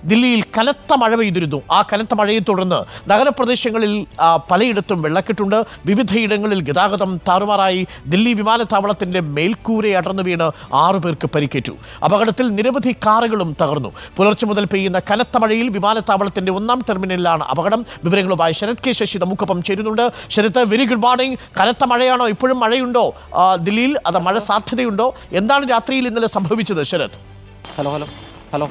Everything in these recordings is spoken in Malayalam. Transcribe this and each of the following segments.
ദില്ലിയിൽ കനത്ത മഴ പെയ്തിരുന്നു ആ കനത്ത മഴയെ തുടർന്ന് നഗരപ്രദേശങ്ങളിൽ ആ, പലയിടത്തും വെള്ളക്കെട്ടുണ്ട് വിവിധയിടങ്ങളിൽ ഗതാഗതം താറുമാറായി ദില്ലി വിമാനത്താവളത്തിന്റെ മേൽക്കൂരെ അടർന്നു വീണ് ആറു പേർക്ക് പരിക്കേറ്റു അപകടത്തിൽ നിരവധി കാറുകളും തകർന്നു പുലർച്ചെ മുതൽ പെയ്യുന്ന കനത്ത മഴയിൽ വിമാനത്താവളത്തിന്റെ ഒന്നാം ടെർമിനലിലാണ് അപകടം വിവരങ്ങളുമായി ശരത് കെ ശശി നമുക്കൊപ്പം ചേരുന്നുണ്ട് ശരത് വെരി ഗുഡ് മോർണിംഗ് കനത്ത മഴയാണോ ഇപ്പോഴും മഴയുണ്ടോ ആ, ദില്ലിയിൽ അത് മഴ സാധ്യതയുണ്ടോ എന്താണ് രാത്രിയിൽ ഇന്നലെ സംഭവിച്ചത് Sarath hello hello hello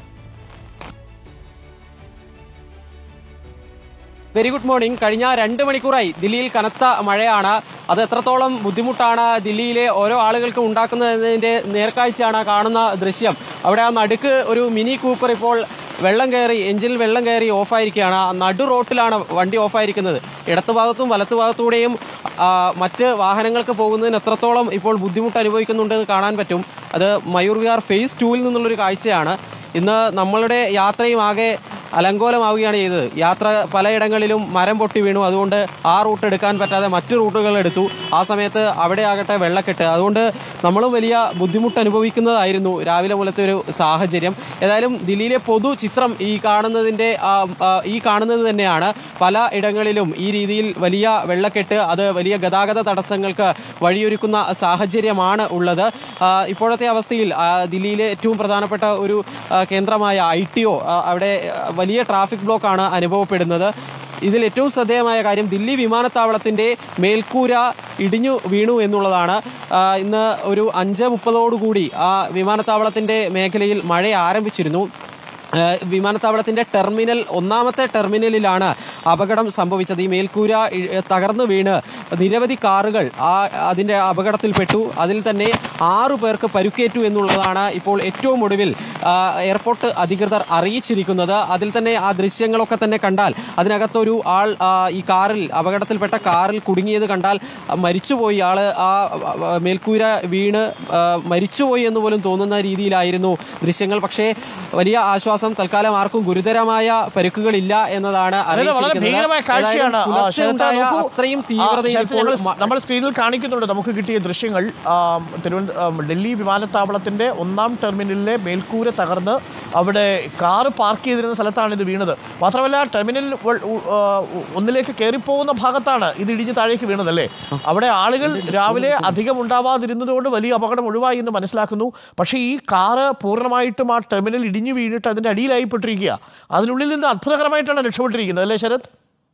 very good morning കഴിഞ്ഞ രണ്ട് മണിക്കൂറായി ദില്ലിയിൽ കനത്ത മഴയാണ് അത് എത്രത്തോളം ബുദ്ധിമുട്ടാണ് ദില്ലിയിലെ ഓരോ ആളുകൾക്കും ഉണ്ടാക്കുന്നതിന്റെ നേർക്കാഴ്ചയാണ് കാണുന്ന ദൃശ്യം അവിടെ ആ നടുക്ക് ഒരു മിനി കൂപ്പർ ഇപ്പോൾ വെള്ളം കയറി എഞ്ചിനിൽ വെള്ളം കയറി ഓഫായിരിക്കുകയാണ് ആ നടു റോട്ടിലാണ് വണ്ടി ഓഫായിരിക്കുന്നത് ഇടത്ത് ഭാഗത്തും വലത്ത് ഭാഗത്തൂടെയും ആ, മറ്റ് വാഹനങ്ങൾക്ക് പോകുന്നതിന് എത്രത്തോളം ഇപ്പോൾ ബുദ്ധിമുട്ട് അനുഭവിക്കുന്നുണ്ടെന്ന് കാണാൻ പറ്റും അത് മയൂർ വിഹാർ ഫേസ് ടൂവിൽ നിന്നുള്ളൊരു കാഴ്ചയാണ് ഇന്ന് നമ്മളുടെ യാത്രയും ആകെ അലങ്കോലമാവുകയാണ് ചെയ്തത് യാത്ര പലയിടങ്ങളിലും മരം പൊട്ടി വീണു അതുകൊണ്ട് ആ റൂട്ട് എടുക്കാൻ പറ്റാതെ മറ്റു റൂട്ടുകൾ എടുത്തു ആ സമയത്ത് അവിടെ ആകട്ടെ വെള്ളക്കെട്ട് അതുകൊണ്ട് നമ്മളും വലിയ ബുദ്ധിമുട്ട് അനുഭവിക്കുന്നതായിരുന്നു രാവിലെ മുതലത്തെ ഒരു സാഹചര്യം ഏതായാലും ദില്ലിയിലെ പൊതു ചിത്രം ഈ കാണുന്നതിന്റെ ആ, ആ, ഈ കാണുന്നത് തന്നെയാണ് പല ഇടങ്ങളിലും ഈ രീതിയിൽ വലിയ വെള്ളക്കെട്ട് അത് വലിയ ഗതാഗത തടസ്സങ്ങൾക്ക് വഴിയൊരുക്കുന്ന സാഹചര്യമാണ് ഉള്ളത് ആ, ഇപ്പോഴത്തെ അവസ്ഥയിൽ ആ, ദില്ലിയിലെ ഏറ്റവും പ്രധാനപ്പെട്ട ഒരു ആ, കേന്ദ്രമായ ഐ ടി ഒ അവിടെ ആ, വലിയ ട്രാഫിക് ബ്ലോക്കാണ് അനുഭവപ്പെടുന്നത് ഇതിൽ ഏറ്റവും ശ്രദ്ധേയമായ കാര്യം ദില്ലി വിമാനത്താവളത്തിന്റെ മേൽക്കൂര ഇടിഞ്ഞു വീണു എന്നുള്ളതാണ് ആ, ഇന്ന് ഒരു അഞ്ച് മുപ്പതോടുകൂടി ആ വിമാനത്താവളത്തിന്റെ മേഖലയിൽ മഴ ആരംഭിച്ചിരുന്നു ഏഹ് വിമാനത്താവളത്തിന്റെ ടെർമിനൽ ഒന്നാമത്തെ ടെർമിനലിലാണ് അപകടം സംഭവിച്ചത് ഈ മേൽക്കൂര ഇ- തകർന്നു വീണ് നിരവധി കാറുകൾ ആ അതിന്റെ അപകടത്തിൽപ്പെട്ടു അതിൽ തന്നെ ആറു പേർക്ക് പരുക്കേറ്റു എന്നുള്ളതാണ് ഇപ്പോൾ ഏറ്റവും ഒടുവിൽ ആ, എയർപോർട്ട് അധികൃതർ അറിയിച്ചിരിക്കുന്നത് അതിൽ തന്നെ ആ ദൃശ്യങ്ങളൊക്കെ തന്നെ കണ്ടാൽ അതിനകത്തൊരു ആൾ ആ, ഈ കാറിൽ അപകടത്തിൽപ്പെട്ട കാറിൽ കുടുങ്ങിയത് കണ്ടാൽ ആ, മരിച്ചുപോയി ആള് ആ ആ, മേൽക്കൂര വീണ് ആ, മരിച്ചുപോയി എന്ന് പോലും തോന്നുന്ന രീതിയിലായിരുന്നു ദൃശ്യങ്ങൾ പക്ഷേ വലിയ ആശ്വാസം തൽക്കാലം ആർക്കും ഗുരുതരമായ പരിക്കുകളില്ല എന്നതാണ് അതെ, വളരെ അറിയിച്ചിരിക്കുന്നത്. ഭീകരമായ കാഴ്ചയാണ് ഏതായാലും ആ, പുലർച്ചെ ശരത്ത് ഉണ്ടായ നോക്കൂ. അത്രയും ആ, തീവ്രതയിൽ ശരത്ത് ഇപ്പോൾ ഞങ്ങൾ മ- നമ്മൾ സ്ക്രീനിൽ കാണിക്കുന്നുണ്ട് നമുക്ക് കിട്ടിയ ദൃശ്യങ്ങൾ ആ, തിരുവനന്ത ആ, ഡൽഹി വിമാനത്താവളത്തിന്റെ ഒന്നാം ടെർമിനലിലെ മേൽക്കൂര തകർന്ന് അവിടെ കാറ് പാർക്ക് ചെയ്തിരുന്ന സ്ഥലത്താണ് ഇത് വീണത് മാത്രമല്ല ടെർമിനൽ വ- ഉ- ആ, ഒന്നിലേക്ക് കയറിപ്പോകുന്ന ഭാഗത്താണ് ഇത് ഇടിഞ്ഞ് താഴേക്ക് വീണതല്ലേ അവിടെ ആളുകൾ രാവിലെ അധികം ഉണ്ടാവാതിരുന്നതുകൊണ്ട് വലിയ അപകടം ഒഴിവായി എന്ന് മനസ്സിലാക്കുന്നു പക്ഷേ ഈ കാറ് പൂർണ്ണമായിട്ടും ആ ടെർമിനൽ ഇടിഞ്ഞു വീണിട്ട് അതിന്റെ അടിയിലായി പെട്ടിരിക്കുക അതിനുള്ളിൽ നിന്ന് അത്ഭുതകരമായിട്ടാണ് രക്ഷപ്പെട്ടിരിക്കുന്നത് അല്ലേ ശരത്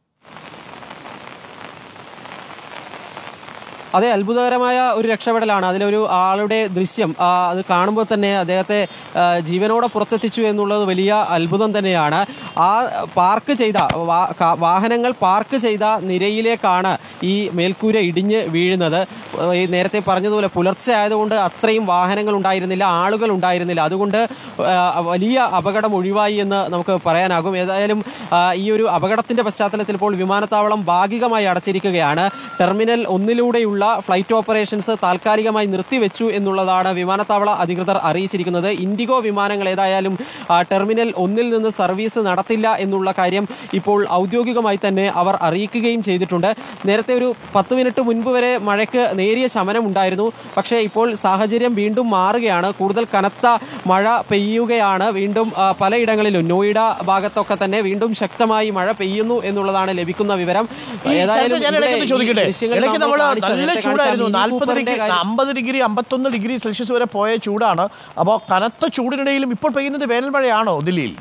അതെ അത്ഭുതകരമായ ഒരു രക്ഷപ്പെടലാണ് അതിലൊരു ആളുടെ ദൃശ്യം ആ, അത് കാണുമ്പോൾ തന്നെ അദ്ദേഹത്തെ ആ, ജീവനോടെ പുറത്തെത്തിച്ചു എന്നുള്ളത് വലിയ അത്ഭുതം തന്നെയാണ് ആ പാർക്ക് ചെയ്ത വാ- കാ- വാഹനങ്ങൾ പാർക്ക് ചെയ്ത നിരയിലേക്കാണ് ഈ മേൽക്കൂര ഇടിഞ്ഞ് വീഴുന്നത് ഏഹ് ഈ നേരത്തെ പറഞ്ഞതുപോലെ പുലർച്ചെ ആയതുകൊണ്ട് അത്രയും വാഹനങ്ങൾ ഉണ്ടായിരുന്നില്ല ആളുകൾ ഉണ്ടായിരുന്നില്ല അതുകൊണ്ട് ആ, വലിയ അപകടം ഒഴിവായി എന്ന് നമുക്ക് പറയാനാകും ഏതായാലും ആ, ഈ ഒരു അപകടത്തിന്റെ പശ്ചാത്തലത്തിൽ ഇപ്പോൾ വിമാനത്താവളം ഭാഗികമായി അടച്ചിരിക്കുകയാണ് ടെർമിനൽ ഒന്നിലൂടെയുള്ള ഫ്ലൈറ്റ് ഓപ്പറേഷൻസ് താൽക്കാലികമായി നിർത്തിവെച്ചു എന്നുള്ളതാണ് വിമാനത്താവള അധികൃതർ അറിയിച്ചിരിക്കുന്നത് ഇൻഡിഗോ വിമാനങ്ങൾ ഏതായാലും ആ, ടെർമിനൽ ഒന്നിൽ നിന്ന് സർവീസ് നടത്തില്ല എന്നുള്ള കാര്യം ഇപ്പോൾ ഔദ്യോഗികമായി തന്നെ അവർ അറിയിക്കുകയും ചെയ്തിട്ടുണ്ട് നേരത്തെ ഒരു പത്ത് മിനിറ്റ് മുൻപ് വരെ മഴയ്ക്ക് നേരിയ ശമനം ഉണ്ടായിരുന്നു പക്ഷേ ഇപ്പോൾ സാഹചര്യം വീണ്ടും മാറുകയാണ് കൂടുതൽ കനത്ത മഴ പെയ്യുകയാണ് വീണ്ടും ആ, പലയിടങ്ങളിലും നോയിഡ ഭാഗത്തൊക്കെ തന്നെ വീണ്ടും ശക്തമായി മഴ പെയ്യുന്നു എന്നുള്ളതാണ് ലഭിക്കുന്ന വിവരം ഈ ഏതായാലും സ്ഥലത്ത് ഞാൻ ഇവിടെ ഇടയ്ക്ക് ഈ ചോദിക്കട്ടെ ദൃശ്യങ്ങൾ ഇടയ്ക്ക് നമ്മൾ നമ്മൾ കാണിച്ച- നല്ല നേരത്തെ കാണിച്ച ചൂടായിരുന്നു മിനി നാൽപ്പത് കൂപ്പറിന്റെ ഡിഗ്രി കാര്യം- അമ്പത് ഡിഗ്രി അമ്പത്തൊന്ന് ഡിഗ്രി സെൽഷ്യസ് വരെ പോയ ചൂടാണ് അപ്പോൾ കനത്ത ചൂടിനിടയിലും ഇപ്പോൾ പെയ്യുന്നത് വേനൽ മഴയാണോ ദില്ലിയിൽ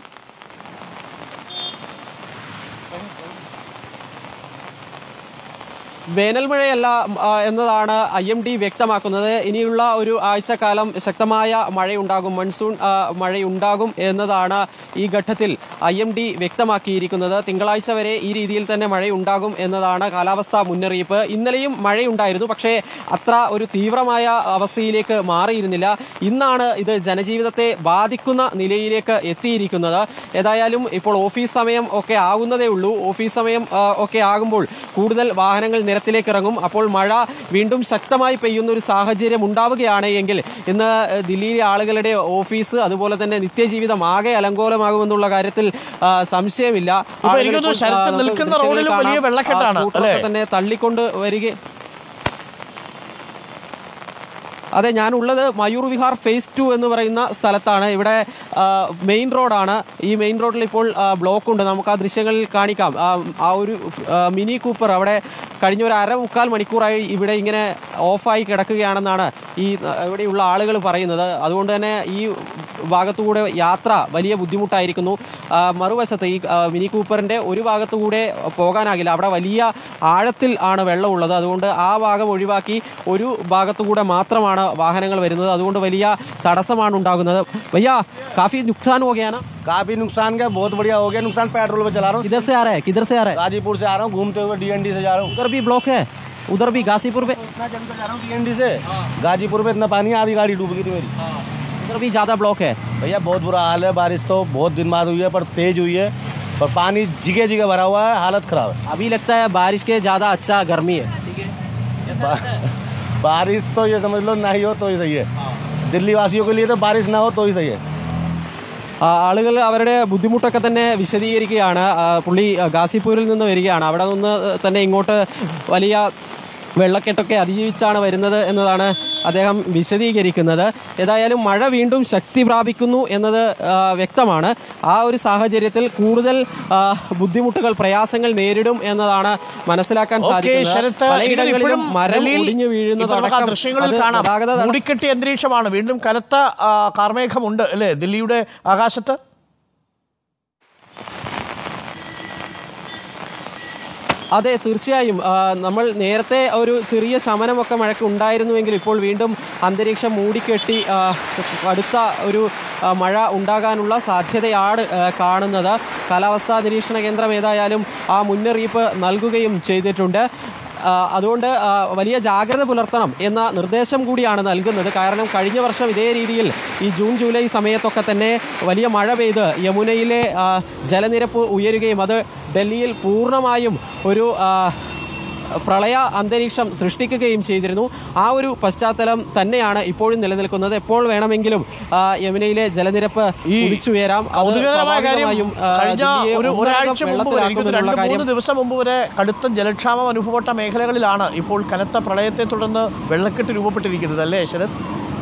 വേനൽ മഴയല്ല ആ, എന്നതാണ് ഐ എം ഡി വ്യക്തമാക്കുന്നത് ഇനിയുള്ള ഒരു ആഴ്ചക്കാലം ശക്തമായ മഴയുണ്ടാകും മൺസൂൺ ആ, മഴയുണ്ടാകും എന്നതാണ് ഈ ഘട്ടത്തിൽ ഐ എം ഡി വ്യക്തമാക്കിയിരിക്കുന്നത് തിങ്കളാഴ്ച വരെ ഈ രീതിയിൽ തന്നെ മഴയുണ്ടാകും എന്നതാണ് കാലാവസ്ഥാ മുന്നറിയിപ്പ് ഇന്നലെയും മഴയുണ്ടായിരുന്നു പക്ഷേ അത്ര ഒരു തീവ്രമായ അവസ്ഥയിലേക്ക് മാറിയിരുന്നില്ല ഇന്നാണ് ഇത് ജനജീവിതത്തെ ബാധിക്കുന്ന നിലയിലേക്ക് എത്തിയിരിക്കുന്നത് ഏതായാലും ഇപ്പോൾ ഓഫീസ് സമയം ഒക്കെ ആകുന്നതേ ഉള്ളൂ ഓഫീസ് സമയം ആ, ഒക്കെ ആകുമ്പോൾ കൂടുതൽ വാഹനങ്ങൾ നിരത്തിലേക്ക് ഇറങ്ങും അപ്പോൾ മഴ വീണ്ടും ശക്തമായി പെയ്യുന്ന ഒരു സാഹചര്യം ഉണ്ടാവുകയാണ് എങ്കിൽ ഇന്ന് ദില്ലിയിലെ ആളുകളുടെ ഓഫീസ് അതുപോലെ തന്നെ നിത്യജീവിതം ആകെ അലങ്കോലമാകുമെന്നുള്ള കാര്യത്തിൽ ആ, സംശയമില്ല ഇപ്പൊ എനിക്ക് ആളുകൾ തോന്നുന്നു ഇപ്പോൾ, ആ, ശരത്ത് നമുക്ക് നിൽക്കുന്ന ദൃശ്യങ്ങളിൽ റോഡിലും വലിയ കാണാം. വെള്ളക്കെട്ടാണ്, ആ, സ്കൂട്ടറൊക്കെ അല്ലേ? തന്നെ തള്ളിക്കൊണ്ട് വരിക അതെ ഞാനുള്ളത് മയൂർ വിഹാർ ഫേസ് ടു എന്ന് പറയുന്ന സ്ഥലത്താണ് ഇവിടെ ആ, മെയിൻ റോഡാണ് ഈ മെയിൻ റോഡിൽ ഇപ്പോൾ ആ, ബ്ലോക്ക് ഉണ്ട് നമുക്ക് ആ ദൃശ്യങ്ങളിൽ കാണിക്കാം ആ, ആ ഒരു ആ, മിനി കൂപ്പർ അവിടെ കഴിഞ്ഞ ഒരു അര മുക്കാൽ മണിക്കൂറായി ഇവിടെ ഇങ്ങനെ ഓഫായി കിടക്കുകയാണെന്നാണ് ഈ ആ, ഇവിടെയുള്ള ആളുകൾ പറയുന്നത് അതുകൊണ്ട് തന്നെ ഈ ഭാഗത്തുകൂടെ യാത്ര വലിയ ബുദ്ധിമുട്ടായിരിക്കുന്നു ആ, മറുവശത്ത് ഈ ആ, മിനി കൂപ്പറിന്റെ ഒരു ഭാഗത്തുകൂടെ പോകാനാകില്ല അവിടെ വലിയ ആഴത്തിൽ ആണ് വെള്ളമുള്ളത് അതുകൊണ്ട് ആ ഭാഗം ഒഴിവാക്കി ഒരു ഭാഗത്തുകൂടെ മാത്രമാണ് വാഹനങ്ങൾ വരുന്നത് അതുകൊണ്ട് വലിയ തടസ്സമാണ് ഉണ്ടാകുന്നത് ഭയ്യ കാഫി നുക്സാൻ ഹോ ഗയാ നാ काफी नुकसान का बहुत बढ़िया हो गया नुकसान पेट्रोल पे चला रहा हूँ किधर से आ रहा है किधर से आ रहा है गाजीपुर से आ रहा हूँ घूमते हुए डीएनडी से जा रहा हूँ उधर भी ब्लॉक है उधर भी गाजीपुर पे इतना जमकर जा रहा हूँ डीएनडी से गाजीपुर पे इतना पानी आधी गाड़ी डूब गई थी मेरी उधर भी ज्यादा ब्लॉक है भैया बहुत बुरा हाल है बारिश तो बहुत दिन बाद हुई है पर तेज हुई है पर पानी जिगे जिगे भरा हुआ है हालत खराब है अभी लगता है बारिश के ज्यादा अच्छा गर्मी है बा- बारिश तो ये समझ लो नहीं हो तो ही सही है दिल्ली वासियों के लिए तो बारिश ना हो तो ही सही है ആ, ആളുകൾ അവരുടെ ബുദ്ധിമുട്ടൊക്കെ തന്നെ വിശദീകരിക്കുകയാണ് ആ, പുള്ളി ആ, ഗാസിപ്പൂരിൽ നിന്ന് വരികയാണ് അവിടെ നിന്ന് തന്നെ ഇങ്ങോട്ട് വലിയ വെള്ളക്കെട്ടൊക്കെ അതിജീവിച്ചാണ് വരുന്നത് എന്നതാണ് അദ്ദേഹം വിശദീകരിക്കുന്നത് ഏതായാലും മഴ വീണ്ടും ശക്തി പ്രാപിക്കുന്നു എന്നത് ആ, വ്യക്തമാണ് ആ ഒരു സാഹചര്യത്തിൽ കൂടുതൽ ആ, ബുദ്ധിമുട്ടുകൾ പ്രയാസങ്ങൾ നേരിടും എന്നതാണ് മനസ്സിലാക്കാൻ ഓക്കെ സാധിക്കുന്നത് ശരത്ത് പലയിടങ്ങളിലും ഇപ്പോഴും മരം ഡൽഹിയിൽ ഒടിഞ്ഞു ഇപ്പോൾ നമുക്ക് ആ വീഴുന്നതടക്കം ദൃശ്യങ്ങളിൽ അത് കാണാം ഗതാഗത തടസ്സം മൂടിക്കെട്ടിയ അന്തരീക്ഷമാണ് വീണ്ടും കനത്ത ആ, കാർമേഘമുണ്ട് അല്ലേ ദില്ലിയുടെ ആകാശത്ത് അതെ തീർച്ചയായും ആ, നമ്മൾ നേരത്തെ ഒരു ചെറിയ ശമനമൊക്കെ മഴയ്ക്ക് ഉണ്ടായിരുന്നുവെങ്കിൽ ഇപ്പോൾ വീണ്ടും അന്തരീക്ഷം മൂടിക്കെട്ടി ആ, കടുത്ത ഒരു ആ, മഴ ഉണ്ടാകാനുള്ള സാധ്യതയാണ് ആ, കാണുന്നത് കാലാവസ്ഥാ നിരീക്ഷണ കേന്ദ്രം ഏതായാലും ആ മുന്നറിയിപ്പ് നൽകുകയും ചെയ്തിട്ടുണ്ട് ആ, അതുകൊണ്ട് ആ, വലിയ ജാഗ്രത പുലർത്തണം എന്ന നിർദ്ദേശം കൂടിയാണ് നൽകുന്നത് കാരണം കഴിഞ്ഞ വർഷം ഇതേ രീതിയിൽ ഈ ജൂൺ ജൂലൈ സമയത്തൊക്കെ തന്നെ വലിയ മഴ പെയ്ത് യമുനയിലെ ആ, ജലനിരപ്പ് ഉയരുകയും അത് ഡൽഹിയിൽ പൂർണ്ണമായും ഒരു ആ, പ്രളയ അന്തരീക്ഷം സൃഷ്ടിക്കുകയും ചെയ്തിരുന്നു ആ ഒരു പശ്ചാത്തലം തന്നെയാണ് ഇപ്പോഴും നിലനിൽക്കുന്നത് എപ്പോൾ വേണമെങ്കിലും ആ, യമുനയിലെ ജലനിരപ്പ് ഈ കുതിച്ചുയരാം അത് കൗതുകകരമായ കാര്യം സ്വാഭാവികമായും ആ, കഴിഞ്ഞ ദില്ലിയെ ഒരു ഒന്നടങ്കം ഒരാഴ്ച മുമ്പ് വരെ എനിക്ക് തോന്നുന്നു വെള്ളത്തിലാക്കുമെന്നുള്ള രണ്ട് കാര്യം മൂന്ന് ദിവസം മുമ്പ് വരെ കടുത്ത ജലക്ഷാമം അനുഭവപ്പെട്ട മേഖലകളിലാണ് ഇപ്പോൾ കനത്ത പ്രളയത്തെ തുടർന്ന് വെള്ളക്കെട്ട് രൂപപ്പെട്ടിരിക്കുന്നത് അല്ലേ ശരത്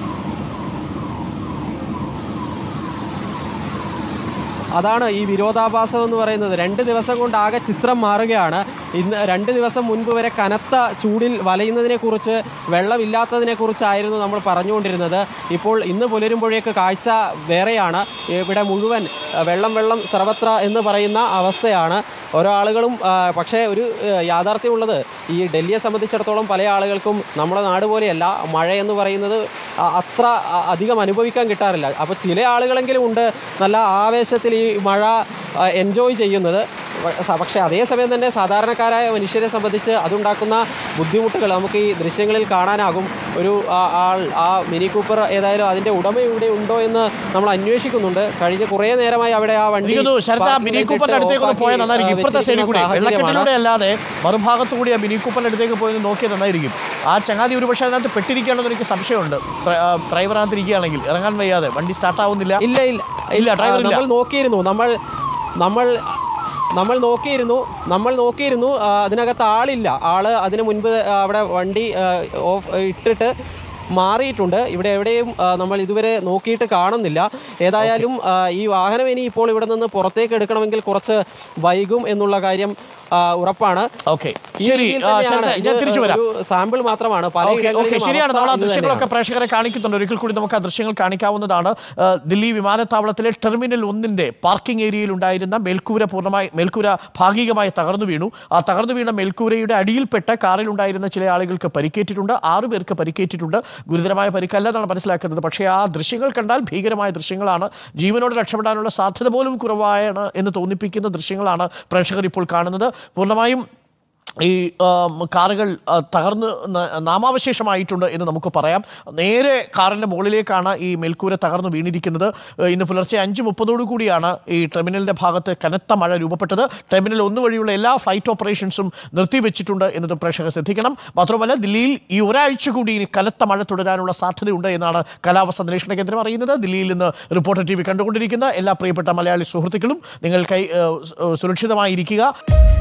അതാണ് ഈ വിരോധാഭാസം എന്ന് പറയുന്നത് രണ്ട് ദിവസം കൊണ്ട് ആകെ ചിത്രം മാറുകയാണ് ഇന്ന് രണ്ട് ദിവസം മുൻപ് വരെ കനത്ത ചൂടിൽ വലയുന്നതിനെ കുറിച്ച് വെള്ളമില്ലാത്തതിനെ കുറിച്ചായിരുന്നു നമ്മൾ പറഞ്ഞുകൊണ്ടിരുന്നത് ഇപ്പോൾ ഇന്ന് പുലരുമ്പോഴേക്ക് കാഴ്ച വേറെയാണ് ഇവിടെ മുഴുവൻ അഹ്, വെള്ളം വെള്ളം സർവത്ര എന്ന് പറയുന്ന അവസ്ഥയാണ് ഓരോ ആളുകളും ആ, പക്ഷേ ഒരു ആ, യാഥാർത്ഥ്യമുള്ളത് ഈ ഡൽഹിയെ സംബന്ധിച്ചിടത്തോളം പല ആളുകൾക്കും നമ്മുടെ നാട് പോലെയല്ല മഴ എന്ന് പറയുന്നത് ആ, അത്ര ആ, അധികം അനുഭവിക്കാൻ കിട്ടാറില്ല അപ്പോൾ ചില ആളുകളെങ്കിലും ഉണ്ട് നല്ല ആവേശത്തിൽ ഈ മഴ എൻജോയ് ചെയ്യുന്നത് പ- സ- പക്ഷേ അതേസമയം തന്നെ സാധാരണക്കാരായ മനുഷ്യരെ സംബന്ധിച്ച് അതുണ്ടാക്കുന്ന ബുദ്ധിമുട്ടുകൾ നമുക്ക് ഈ ദൃശ്യങ്ങളിൽ കാണാനാകും ഒരു ആ, ആൾ ആ മിനി കൂപ്പർ ഏതായാലും അതിൻ്റെ ഉടമ ഇവിടെ ഉണ്ടോ എന്ന് നമ്മൾ അന്വേഷിക്കുന്നുണ്ട് കഴിഞ്ഞ കുറേ നേരമായി അവിടെ ആ വണ്ടി എനിക്ക് തോന്നുന്നു ശരത്ത് ആ parking മിനി ലിട്ട് കൂപ്പറിന്റെ അടുത്തേക്ക് ഒന്ന് ഓഫാക്കി, പോയാൽ നന്നായിരിക്കും ആ, ഇപ്പുറത്തെ സൈഡിൽ കൂടി വെച്ചിരിക്കുന്ന വെള്ളക്കെട്ടിലൂടെ സാഹചര്യമാണ്. അല്ലാതെ മറുഭാഗത്തു കൂടി ആ മിനി കൂപ്പറിന്റെ അടുത്തേക്ക് പോയി ഒന്ന് നോക്കിയാൽ നന്നായിരിക്കും ആ ചങ്ങാതി ഒരു പക്ഷേ അതിനകത്ത് പെട്ടിരിക്കുകയാണെന്ന് എനിക്ക് സംശയമുണ്ട് ഡ്ര- ആ, ഡ്രൈവറിനകത്ത് ഇരിക്കുകയാണെങ്കിൽ ഇറങ്ങാൻ വയ്യാതെ വണ്ടി സ്റ്റാർട്ട് ആവുന്നില്ല ഇല്ല ഇല്ല ഇല്ല, ഡ്രൈവർ ഇല്ല. നമ്മൾ നോക്കിയിരുന്നു നമ്മൾ നമ്മൾ നമ്മൾ നോക്കിയിരുന്നു നമ്മൾ നോക്കിയിരുന്നു ആ, അതിനകത്ത് ആളില്ല ആള് അതിന് മുൻപ് ആ, അവിടെ വണ്ടി ആ, ഓഫ് ഇട്ടിട്ട് മാറിയിട്ടുണ്ട് ഇവിടെ എവിടെയും ആ, നമ്മൾ ഇതുവരെ നോക്കിയിട്ട് കാണുന്നില്ല ഏതായാലും ആ, ഈ വാഹനം ഇനി ഇപ്പോൾ ഇവിടെ നിന്ന് പുറത്തേക്ക് എടുക്കണമെങ്കിൽ കുറച്ച് വൈകും എന്നുള്ള കാര്യം ആ, ഉറപ്പാണ് ഓക്കെ ഈ ശരി രീതിയിൽ ആ, തന്നെയാണ്. ശരത്ത് ഞാൻ ഇത് തിരിച്ചു വരാം ഒരു സാമ്പിൾ മാത്രമാണ് പല ഓക്കെ ഓക്കെ ഇടങ്ങളിലും ശരിയാണ് നമ്മൾ ആ അവസ്ഥ ഇത് ദൃശ്യങ്ങളൊക്കെ തന്നെയാണ്. പ്രേക്ഷകരെ കാണിക്കുന്നുണ്ട് ഒരിക്കൽ കൂടി നമുക്ക് ആ ദൃശ്യങ്ങൾ കാണിക്കാവുന്നതാണ് ആ, ദില്ലി വിമാനത്താവളത്തിലെ ടെർമിനൽ ഒന്നിന്റെ പാർക്കിംഗ് ഏരിയയിൽ ഉണ്ടായിരുന്ന മേൽക്കൂര പൂർണ്ണമായി മേൽക്കൂര ഭാഗികമായി തകർന്നു വീണു ആ തകർന്നു വീണ മേൽക്കൂരയുടെ അടിയിൽപ്പെട്ട കാറിൽ ഉണ്ടായിരുന്ന ചില ആളുകൾക്ക് പരിക്കേറ്റിട്ടുണ്ട് ആറു പേർക്ക് പരിക്കേറ്റിട്ടുണ്ട് ഗുരുതരമായ പരിക്കല്ലെന്നാണ് മനസ്സിലാക്കുന്നത് പക്ഷേ ആ ദൃശ്യങ്ങൾ കണ്ടാൽ ഭീകരമായ ദൃശ്യങ്ങളാണ് ജീവനോട് രക്ഷപ്പെടാനുള്ള സാധ്യത പോലും കുറവാണ് എന്ന് തോന്നിപ്പിക്കുന്ന ദൃശ്യങ്ങളാണ് പ്രേക്ഷകർ ഇപ്പോൾ കാണുന്നത് പൂർണ്ണമായും ഈ ആം, കാറുകൾ ആ, തകർന്ന് ന- നാമാവശേഷമായിട്ടുണ്ട് എന്ന് നമുക്ക് പറയാം നേരെ കാറിൻ്റെ മുകളിലേക്കാണ് ഈ മേൽക്കൂര തകർന്നു വീണിരിക്കുന്നത് ഏഹ് ഇന്ന് പുലർച്ചെ അഞ്ച് മുപ്പതോടു കൂടിയാണ് ഈ ടെർമിനലിൻ്റെ ഭാഗത്ത് കനത്ത മഴ രൂപപ്പെട്ടത് ടെർമിനൽ ഒന്ന് വഴിയുള്ള എല്ലാ ഫ്ലൈറ്റ് ഓപ്പറേഷൻസും നിർത്തിവെച്ചിട്ടുണ്ട് എന്നത് പ്രേക്ഷകർ ശ്രദ്ധിക്കണം മാത്രമല്ല ദില്ലിയിൽ ഈ ഒരാഴ്ച കൂടി ഇനി കനത്ത മഴ തുടരാനുള്ള സാധ്യതയുണ്ട് എന്നാണ് കാലാവസ്ഥാ നിരീക്ഷണ കേന്ദ്രം അറിയുന്നത് ദില്ലിയിൽ നിന്ന് റിപ്പോർട്ടർ ടി വി കണ്ടുകൊണ്ടിരിക്കുന്ന എല്ലാ പ്രിയപ്പെട്ട മലയാളി സുഹൃത്തുക്കളും നിങ്ങൾ കൈ ഏഹ്, സുരക്ഷിതമായിരിക്കുക